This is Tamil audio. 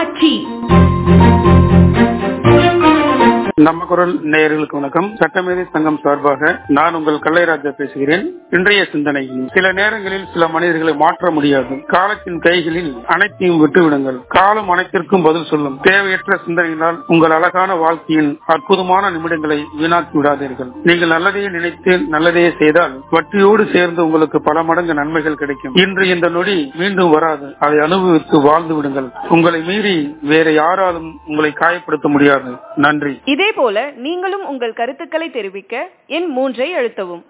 தொலைக்காட்சி நம்ம குரல் நேயர்களுக்கு வணக்கம் சட்டமேதை சங்கம் சார்பாக நான் உங்கள் கல்லைராஜா பேசுகிறேன் இன்றைய சிந்தனை சில நேரங்களில் சில மனிதர்களை மாற்ற முடியாது காலத்தின் கைகளில் அனைத்தையும் விட்டுவிடுங்கள் காலம் அனைத்திற்கும் பதில் சொல்லும் தேவையற்ற சிந்தனையினால் உங்கள் அழகான வாழ்க்கையின் அற்புதமான நிமிடங்களை வீணாக்கி விடாதீர்கள் நீங்கள் நல்லதையே நினைத்து நல்லதையே செய்தால் வட்டியோடு சேர்ந்து உங்களுக்கு பல மடங்கு நன்மைகள் கிடைக்கும் இன்று இந்த நொடி மீண்டும் வராது அதை அனுபவித்து வாழ்ந்து விடுங்கள் உங்களை மீறி வேற யாராலும் உங்களை காயப்படுத்த முடியாது நன்றி இதே போல நீங்களும் உங்கள் கருத்துக்களை தெரிவிக்க எண் மூன்றை அழுத்தவும்